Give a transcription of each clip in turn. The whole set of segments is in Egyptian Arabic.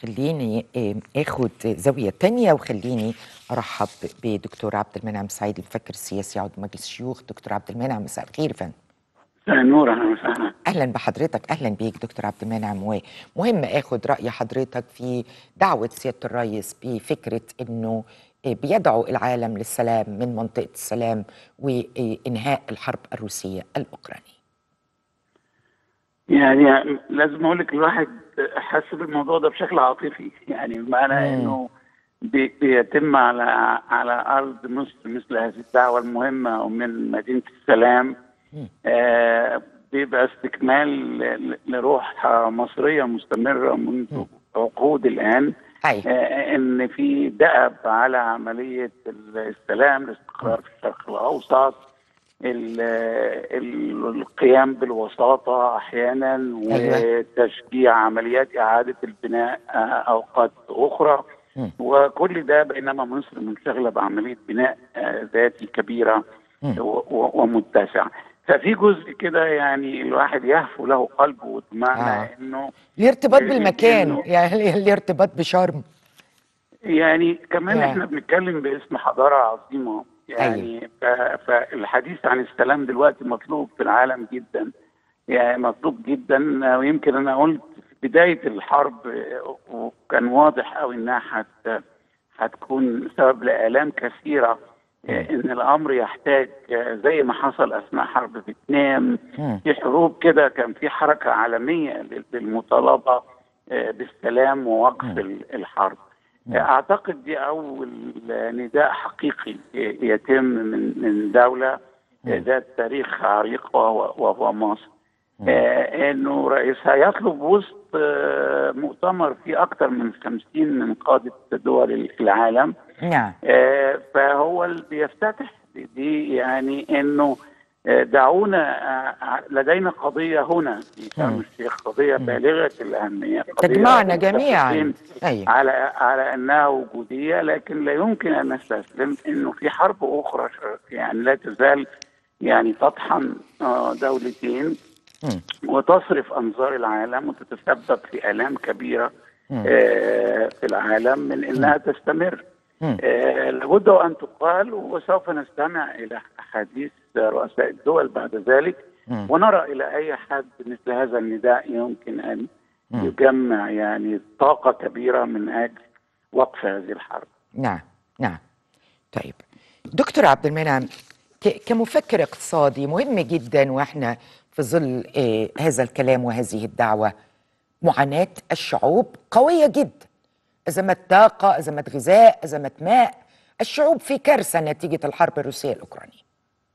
خليني آه، اخد زاويه تانية وخليني ارحب بدكتور عبد المنعم سعيد المفكر السياسي عضو مجلس الشيوخ دكتور عبد المنعم مساء الخير يا فندم مساء النور اهلا وسهلا اهلا بحضرتك اهلا بيك دكتور عبد المنعم ومهم اخد راي حضرتك في دعوه سياده الرئيس بفكره انه بيدعو العالم للسلام من منطقه السلام وانهاء الحرب الروسيه الاوكرانيه يعني لازم اقول لك الواحد حس بالموضوع ده بشكل عاطفي يعني بمعنى انه بي- بيتم على على ارض مصر مثل هذه الدعوه المهمه ومن مدينه السلام آه بيبقى استكمال ل- لروح مصريه مستمره منذ عقود الان ايوه آه، ان في دأب على عمليه السلام الاستقرار في الشرق الاوسط ال- ال- القيام بالوساطه احيانا أيوة. وتشجيع عمليات اعاده البناء آه، اوقات اخرى مم. وكل ده بينما مصر منشغله بعمليه بناء آه، ذاتي كبيره مم. و- و- ومتسع ففي جزء كده يعني الواحد يهفو له قلبه بمعنى آه. انه الارتباط إيه- بالمكان إنه- يعني الارتباط بشرم يعني كمان آه. احنا بنتكلم باسم حضاره عظيمه يعني ف- فالحديث عن السلام دلوقتي مطلوب في العالم جدا يعني مطلوب جدا ويمكن انا قلت في بدايه الحرب آه، وكان واضح قوي انها حت هتكون سبب لآلام كثيره آه، ان الامر يحتاج آه، زي ما حصل اثناء حرب فيتنام مم. في حروب كده كان في حركه عالميه لل- للمطالبه آه، بالسلام ووقف ال- الحرب اعتقد دي اول نداء حقيقي يتم من من دوله ذات تاريخ عريق وهو وهو مصر آه، انه رئيسها يطلب وسط آه، مؤتمر فيه اكثر من 50 من قاده دول العالم نعم آه، فهو اللي بيفتتح دي يعني انه آه، دعونا آه، لدينا قضيه هنا في شرم الشيخ قضيه بالغه الاهميه قضية تجمعنا جميعا متفقين ايوه على على انها وجوديه لكن لا يمكن ان نستسلم انه في حرب اخرى ش- يعني لا تزال يعني تطحن آه، دولتين مم. وتصرف انظار العالم وتتسبب في الام كبيره مم. آه، في العالم من انها تستمر مم. آه، لابد ان تقال وسوف نستمع الى حديث رؤساء الدول بعد ذلك مم. ونرى الى اي حد مثل هذا النداء يمكن ان مم. يجمع يعني طاقه كبيره من اجل وقف هذه الحرب. نعم نعم طيب دكتور عبد المنعم ك- كمفكر اقتصادي مهم جدا واحنا في ظل آه هذا الكلام وهذه الدعوه معاناه الشعوب قويه جدا ازمات طاقه ازمات غذاء ازمات ماء الشعوب في كارثه نتيجه الحرب الروسيه الاوكرانيه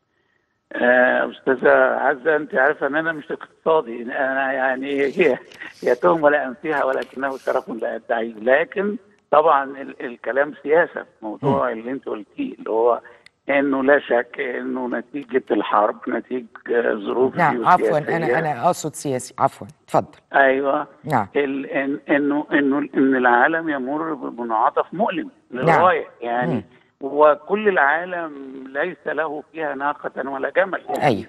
آه، استاذه عزه انت عارفه ان انا مش اقتصادي انا يعني هي هي تهمه لا انفيها ولكنه شرف لا ادعيه لكن طبعا ال الكلام سياسه موضوع اللي انت قلتيه اللي هو انه لا شك انه نتيجه الحرب نتيجه آه، ظروف نعم عفوا جيوسياسية. انا انا اقصد سياسي عفوا اتفضل ايوه نعم ال إن انه انه ان العالم يمر بمنعطف مؤلم للغايه يعني مم. وكل العالم ليس له فيها ناقه ولا جمل يعني ايوه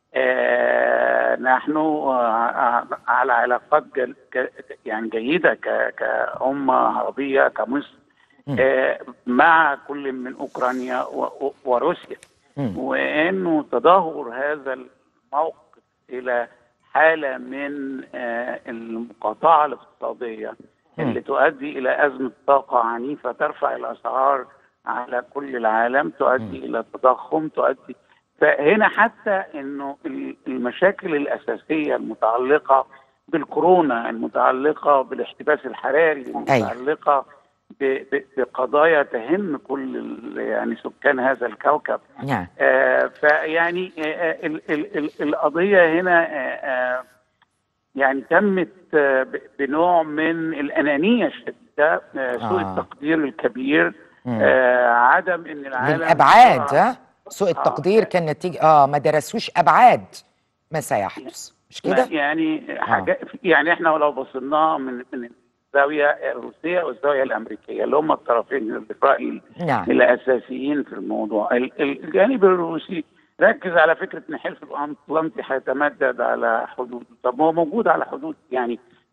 آه نحن آه على علاقات جل ك- يعني جيده ك- كأمة عربية كمصر مم. آه مع كل من أوكرانيا و- و- وروسيا مم. وأنه تدهور هذا الموقف إلى حالة من آه المقاطعة الاقتصادية مم. اللي تؤدي إلى أزمة طاقة عنيفة ترفع الأسعار على كل العالم تؤدي إلى تضخم تؤدي فهنا حتى انه ال- المشاكل الاساسيه المتعلقه بالكورونا المتعلقه بالاحتباس الحراري المتعلقه ب- ب- بقضايا تهم كل ال- يعني سكان هذا الكوكب نعم آه فيعني آه آه، ال ال ال القضيه هنا آه آه يعني تمت آه ب- بنوع من الانانيه الشديده آه سوء آه. التقدير الكبير مم. آه عدم ان العالم بالابعاد آه، ها سوء التقدير كان نتيجه اه ما درسوش ابعاد ما سيحدث مش ما كده؟ يعني حاجة يعني احنا لو بصينا من من الزاويه الروسيه والزاويه الامريكيه اللي هم الطرفين اللي في رايي نعم الاساسيين في الموضوع ال- ال- الجانب الروسي ركز على فكره ان حلف الاطلنطي هيتمدد على حدود طب هو موجود على حدود يعني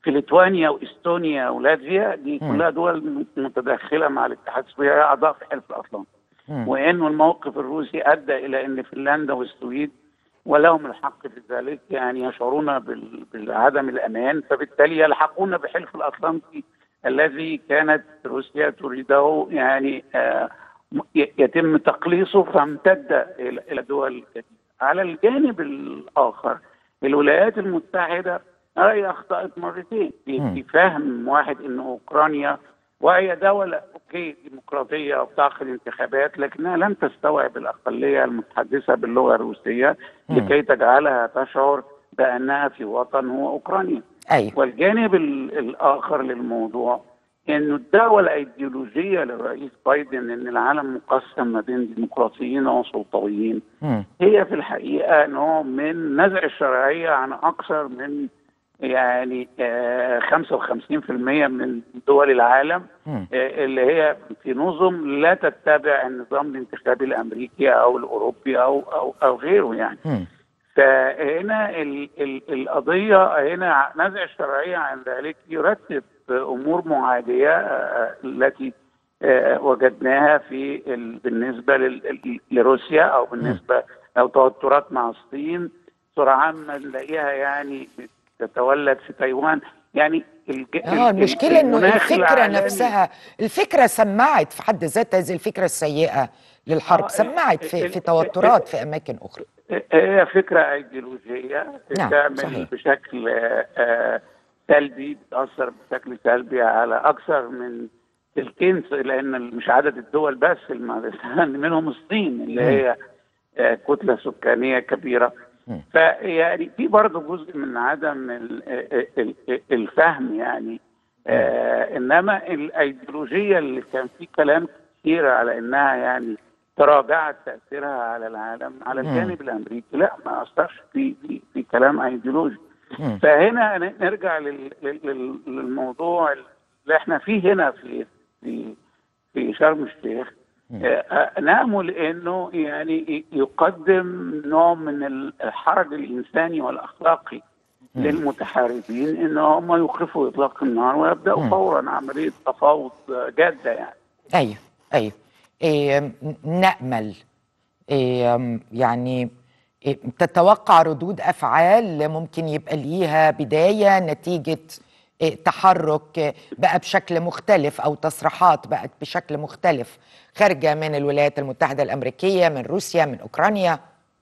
في ليتوانيا واستونيا ولاتفيا دي مم. كلها دول متداخله مع الاتحاد السوفيتي هي اعضاء في حلف الاطلنطي مم. وانه الموقف الروسي ادى الى ان فنلندا والسويد ولهم الحق في ذلك يعني يشعرون بال- بعدم الامان فبالتالي يلحقون بحلف الاطلنطي الذي كانت روسيا تريده يعني آه، م- ي- يتم تقليصه فامتد الى إلى دول كثيره. على الجانب الاخر الولايات المتحده هي اخطات مرتين في مم. في فهم واحد ان اوكرانيا وهي دولة أوكي ديمقراطية وبتعقد انتخابات لكنها لم تستوعب الأقلية المتحدثة باللغة الروسية مم. لكي تجعلها تشعر بأنها في وطن هو أوكرانيا ايوه والجانب ال- الآخر للموضوع انه الدعوه الايديولوجيه للرئيس بايدن ان العالم مقسم ما بين ديمقراطيين وسلطويين مم. هي في الحقيقه نوع من نزع الشرعيه عن اكثر من يعني آه 55% من دول العالم مم. آه اللي هي في نظم لا تتبع النظام الانتخابي الامريكي او الاوروبي او او او غيره يعني مم. فهنا ال ال القضيه هنا نزع الشرعيه عن ذلك يرتب امور معاديه آه، التي آه، وجدناها في ال بالنسبه لل- لروسيا او بالنسبه او توترات مع الصين سرعان ما نلاقيها يعني تتولد في تايوان يعني الج- اه ال- المشكله انه المناخ الفكره العالمي- نفسها الفكره سمعت في حد ذاتها هذه الفكره السيئه للحرب آه، سمعت ال- في ال- في توترات في اماكن اخرى هي فكرة أيديولوجية نعم، تعمل صحيح. بشكل آه، آه، سلبي بتأثر بشكل سلبي على أكثر من تلتين لأن مش عدد الدول بس الم- منهم الصين اللي مم. هي آه، كتلة سكانية كبيرة مم. فيعني في برضه جزء من عدم ال- ال- ال- الفهم يعني آه انما الايديولوجيه اللي كان في كلام كتير على انها يعني تراجعت تاثيرها على العالم على مم. الجانب الامريكي لا ما اثرش في في في كلام ايديولوجي مم. فهنا ن- نرجع لل- لل- لل- للموضوع اللي احنا فيه هنا في في في شرم الشيخ مم. آه، آه، نأمل انه يعني ي- يقدم نوع من الحرج الانساني والاخلاقي مم. للمتحاربين ان هم يوقفوا اطلاق النار ويبداوا مم. فورا عمليه تفاوض آه، جاده يعني ايوه ايوه إيه م- نامل إيه م- يعني إيه تتوقع ردود افعال ممكن يبقى ليها بدايه نتيجه إيه تحرك إيه بقى بشكل مختلف او تصريحات بقت بشكل مختلف خارجه من الولايات المتحده الامريكيه من روسيا من اوكرانيا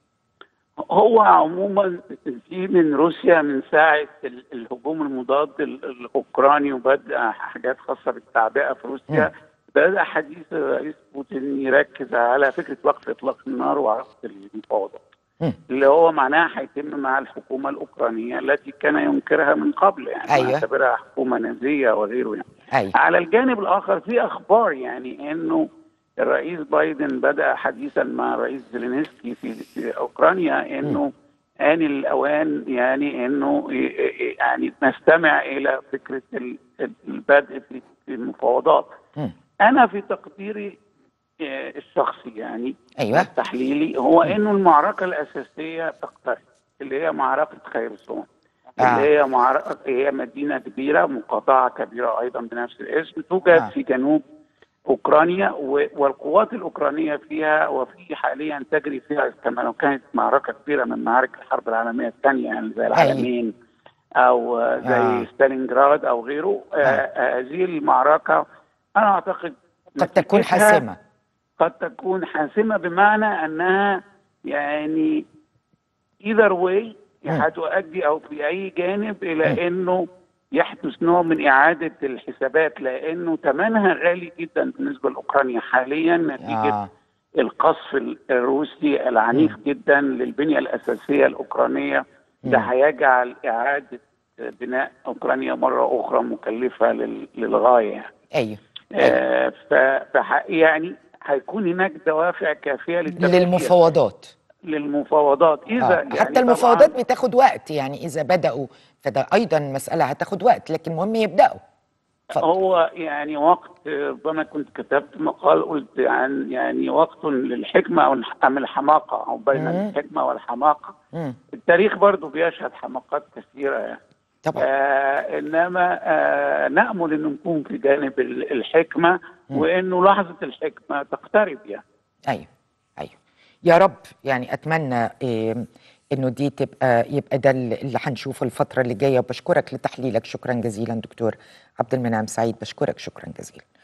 هو عموما في من روسيا من ساعه ال- الهجوم المضاد ال- الاوكراني وبدا حاجات خاصه بالتعبئه في روسيا بدا حديث الرئيس بوتين يركز على فكره وقف اطلاق النار وعقد المفاوضات مم. اللي هو معناها هيتم مع الحكومه الاوكرانيه التي كان ينكرها من قبل يعني أيوة. يعتبرها حكومه نازيه وغيره يعني ايوه على الجانب الاخر في اخبار يعني انه الرئيس بايدن بدا حديثا مع الرئيس زيلينسكي في, في اوكرانيا انه آن الاوان يعني انه ي- ي- يعني نستمع الى فكره ال- البدء في في المفاوضات. مم. انا في تقديري آه، الشخصي يعني ايوه التحليلي هو انه المعركه الاساسيه تقترب اللي هي معركه خيرسون آه. اللي هي معركه هي مدينه كبيره مقاطعه كبيره ايضا بنفس الاسم توجد آه. في جنوب اوكرانيا و- والقوات الاوكرانيه فيها وفي حاليا تجري فيها كما لو كانت معركه كبيره من معارك الحرب العالميه الثانيه يعني زي العالمين او آه، زي آه. ستالينجراد او غيره آه، آه، هذه المعركه انا اعتقد قد تكون نتيجتها- حاسمه قد تكون حاسمة بمعنى أنها يعني either way مم. هتؤدي أو في أي جانب إلى أنه يحدث نوع من إعادة الحسابات لأنه ثمنها غالي جدا بالنسبة لأوكرانيا حاليا نتيجة آه. القصف ال- الروسي العنيف جدا للبنية الأساسية الأوكرانية ده مم. هيجعل إعادة بناء أوكرانيا مرة أخرى مكلفة لل- للغاية يعني. ايوه آه، ف- فح- يعني هيكون هناك دوافع كافيه للتفكير للمفاوضات للمفاوضات اذا آه. يعني حتى طبعاً المفاوضات بتاخد وقت يعني اذا بداوا فده ايضا مساله هتاخد وقت لكن المهم يبداوا اتفضل. هو يعني وقت ربما كنت كتبت مقال قلت عن يعني وقت للحكمه او الح- ام الحماقه او بين مم. الحكمه والحماقه مم. التاريخ برضو بيشهد حماقات كثيره يعني طبعا آه انما آه نامل ان نكون في جانب ال- الحكمه وانه لحظه الحكمه تقترب يعني ايوه ايوه يا رب يعني اتمنى إيه انه دي تبقى يبقى ده اللي هنشوفه الفتره اللي جايه وبشكرك لتحليلك شكرا جزيلا دكتور عبد المنعم سعيد بشكرك شكرا جزيلا